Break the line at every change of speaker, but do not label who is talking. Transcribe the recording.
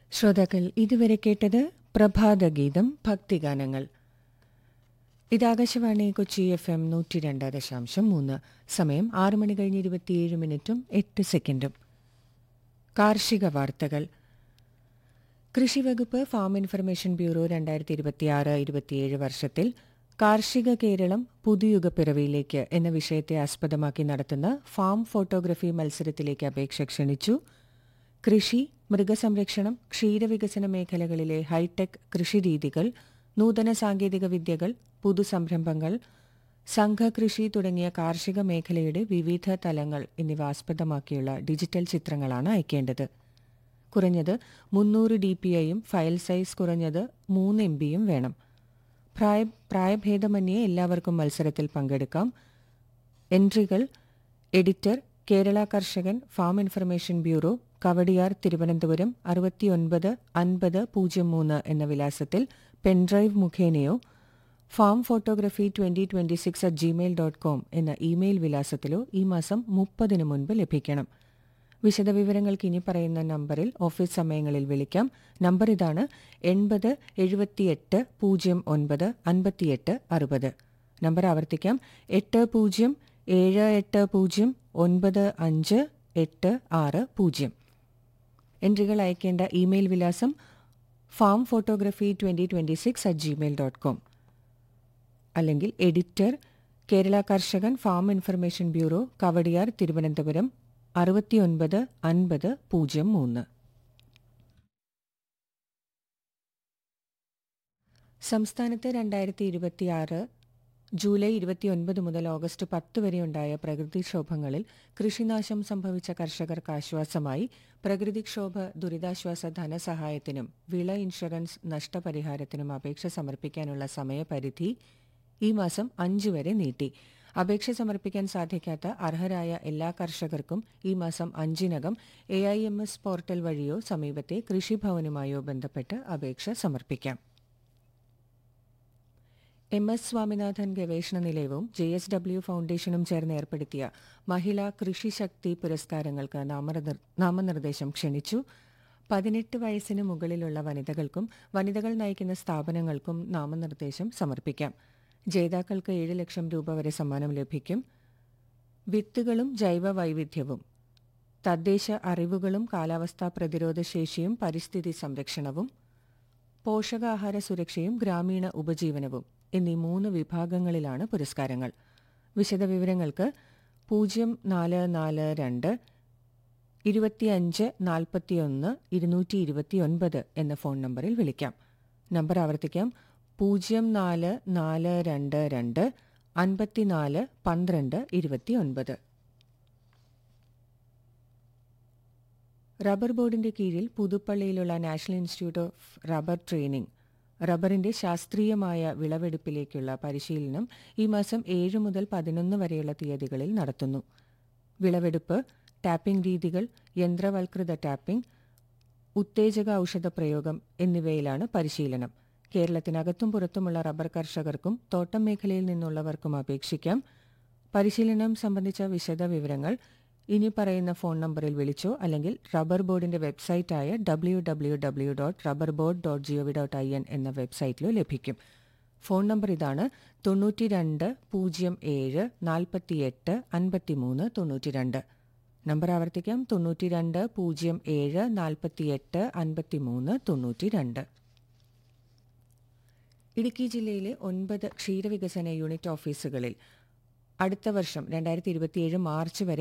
ശ്രോതാക്കൾ ഇതുവരെ കേട്ടത് പ്രഭാതഗീതം ഭക്തിഗാനങ്ങൾ ഇത് ആകാശവാണി കൊച്ചി എഫ് എം നൂറ്റി രണ്ട് ദശാംശം മൂന്ന് സമയം ആറ് മണി കഴിഞ്ഞ് ഇരുപത്തിയേഴ് മിനിറ്റും എട്ട് സെക്കൻഡും കാർഷിക വാർത്തകൾ കൃഷിവകുപ്പ് ഫാം ഇൻഫർമേഷൻ ബ്യൂറോ രണ്ടായിരത്തി ഇരുപത്തിയാറ് ഇരുപത്തിയേഴ് വർഷത്തിൽ കാർഷിക കേരളം പുതുയുഗ പിറവിയിലേക്ക് എന്ന വിഷയത്തെ ആസ്പദമാക്കി നടത്തുന്ന ഫാം ഫോട്ടോഗ്രഫി മത്സരത്തിലേക്ക് അപേക്ഷ ക്ഷണിച്ചു കൃഷി മൃഗസംരക്ഷണം ക്ഷീരവികസന മേഖലകളിലെ ഹൈടെക് കൃഷിരീതികൾ നൂതന സാങ്കേതിക വിദ്യകൾ പുതുസംരംഭങ്ങൾ സംഘകൃഷി തുടങ്ങിയ കാർഷിക മേഖലയുടെ വിവിധ തലങ്ങൾ എന്നിവ ആസ്പദമാക്കിയുള്ള ഡിജിറ്റൽ ചിത്രങ്ങളാണ് അയക്കേണ്ടത് കുറഞ്ഞത് മുന്നൂറ് ഡി പി ഐയും ഫയൽ സൈസ് കുറഞ്ഞത് മൂന്ന് എം ബിയും വേണം പ്രായ പ്രായഭേദമന്യേ എല്ലാവർക്കും മത്സരത്തിൽ പങ്കെടുക്കാം എൻട്രികൾ editor Kerala Karshakan farm information bureau Kawdiar Thiruvananthapuram അറുപത്തിയൊൻപത് അൻപത് പൂജ്യം മൂന്ന് എന്ന വിലാസത്തിൽ പെൻഡ്രൈവ് മുഖേനയോ farm photography twenty twenty six at Gmail dot com എന്ന ഇമെയിൽ വിലാസത്തിലോ ഈ മാസം മുപ്പതിന് മുൻപ് ലഭിക്കണം വിശദവിവരങ്ങൾക്ക് ഇനി പറയുന്ന നമ്പറിൽ ഓഫീസ് സമയങ്ങളിൽ വിളിക്കാം നമ്പർ ഇതാണ് എൺപത് എഴുപത്തിയെട്ട് പൂജ്യം ഒൻപത് അൻപത്തിയെട്ട് അറുപത് നമ്പർ ആവർത്തിക്കാം എട്ട് പൂജ്യം ഏഴ് എട്ട് പൂജ്യം ഒൻപത് അഞ്ച് എട്ട് ആറ് പൂജ്യം എൻട്രികൾ അയക്കേണ്ട ഇമെയിൽ വിലാസം farm photography twenty twenty six at Gmail dot com അല്ലെങ്കിൽ editor Kerala Karshakan farm information bureau Kawdiar Thiruvananthapuram അറുപത്തിയൊൻപത് അൻപത് പൂജ്യം മൂന്ന് സംസ്ഥാനത്ത് രണ്ടായിരത്തി ഇരുപത്തിയാറ് ജൂലൈ ഇരുപത്തിയൊൻപത് മുതൽ ഓഗസ്റ്റ് പത്ത് വരെയുണ്ടായ പ്രകൃതിക്ഷോഭങ്ങളിൽ കൃഷിനാശം സംഭവിച്ച കർഷകർക്ക് ആശ്വാസമായി പ്രകൃതിക്ഷോഭ ദുരിതാശ്വാസ ധനസഹായത്തിനും വിള ഇൻഷുറൻസ് നഷ്ടപരിഹാരത്തിനും അപേക്ഷ സമർപ്പിക്കാനുള്ള സമയപരിധി ഈ മാസം അഞ്ച് വരെ നീട്ടി അപേക്ഷ സമർപ്പിക്കാൻ സാധിക്കാത്ത അർഹരായ എല്ലാ കർഷകർക്കും ഈ മാസം അഞ്ചിനകം A I M S portal വഴിയോ സമീപത്തെ കൃഷിഭവനുമായോ ബന്ധപ്പെട്ട് അപേക്ഷ സമർപ്പിക്കാം എം എസ് സ്വാമിനാഥൻ ഗവേഷണ നിലയവും ജെ എസ് ഡബ്ല്യു ഫൗണ്ടേഷനും ചേർന്ന് ഏർപ്പെടുത്തിയ മഹിളാ കൃഷിശക്തി പുരസ്കാരങ്ങൾക്ക് നാമനിർ- നാമനിർദ്ദേശം ക്ഷണിച്ചു പതിനെട്ട് വയസ്സിന് മുകളിലുള്ള വനിതകൾക്കും വനിതകൾ നയിക്കുന്ന സ്ഥാപനങ്ങൾക്കും നാമനിർദ്ദേശം സമർപ്പിക്കാം ജേതാക്കൾക്ക് ഏഴ് ലക്ഷം രൂപ വരെ സമ്മാനം ലഭിക്കും വിത്തുകളും ജൈവ വൈവിധ്യവും തദ്ദേശ അറിവുകളും കാലാവസ്ഥാ പ്രതിരോധ ശേഷിയും പരിസ്ഥിതി സംരക്ഷണവും പോഷകാഹാര സുരക്ഷയും ഗ്രാമീണ ഉപജീവനവും എന്നീ മൂന്ന് വിഭാഗങ്ങളിലാണ് പുരസ്കാരങ്ങൾ വിശദവിവരങ്ങൾക്ക് പൂജ്യം നാല് നാല് രണ്ട് ഇരുപത്തിയഞ്ച് നാൽപ്പത്തിയൊന്ന് ഇരുന്നൂറ്റി ഇരുപത്തിയൊൻപത് എന്ന ഫോൺ നമ്പറിൽ വിളിക്കാം നമ്പർ ആവർത്തിക്കാം പൂജ്യം നാല് നാല് രണ്ട് രണ്ട് അൻപത്തിനാല് പന്ത്രണ്ട് ഇരുപത്തിയൊൻപത് റബ്ബർ ബോർഡിന്റെ കീഴിൽ പുതുപ്പള്ളിയിലുള്ള national institute of rubber training റബ്ബറിന്റെ ശാസ്ത്രീയമായ വിളവെടുപ്പിലേക്കുള്ള പരിശീലനം ഈ മാസം ഏഴ് മുതൽ പതിനൊന്ന് വരെയുള്ള തീയതികളിൽ നടത്തുന്നു വിളവെടുപ്പ് ടാപ്പിംഗ് രീതികൾ യന്ത്രവൽകൃത ടാപ്പിംഗ് ഉത്തേജക ഔഷധ പ്രയോഗം എന്നിവയിലാണ് പരിശീലനം കേരളത്തിനകത്തും പുറത്തുമുള്ള റബ്ബർ കർഷകർക്കും തോട്ടം മേഖലയിൽ നിന്നുള്ളവർക്കും അപേക്ഷിക്കാം പരിശീലനം സംബന്ധിച്ച വിശദ വിവരങ്ങൾ ഇനി പറയുന്ന ഫോൺ നമ്പറിൽ വിളിച്ചോ അല്ലെങ്കിൽ റബ്ബർ ബോർഡിന്റെ വെബ്സൈറ്റായ W W W dot rubber board dot G O V dot I N എന്ന വെബ്സൈറ്റിലോ ലഭിക്കും ഫോൺ നമ്പർ ഇതാണ് തൊണ്ണൂറ്റി രണ്ട് പൂജ്യം ഏഴ് നാൽപ്പത്തിയെട്ട് അൻപത്തിമൂന്ന് തൊണ്ണൂറ്റി രണ്ട് നമ്പർ ആവർത്തിക്കാം തൊണ്ണൂറ്റി രണ്ട് പൂജ്യം ഏഴ് നാൽപ്പത്തിയെട്ട് അൻപത്തിമൂന്ന് തൊണ്ണൂറ്റി രണ്ട് ഇടുക്കി ജില്ലയിലെ ഒൻപത് ക്ഷീരവികസന യൂണിറ്റ് ഓഫീസുകളിൽ അടുത്ത വർഷം രണ്ടായിരത്തി ഇരുപത്തിയേഴ് മാർച്ച് വരെ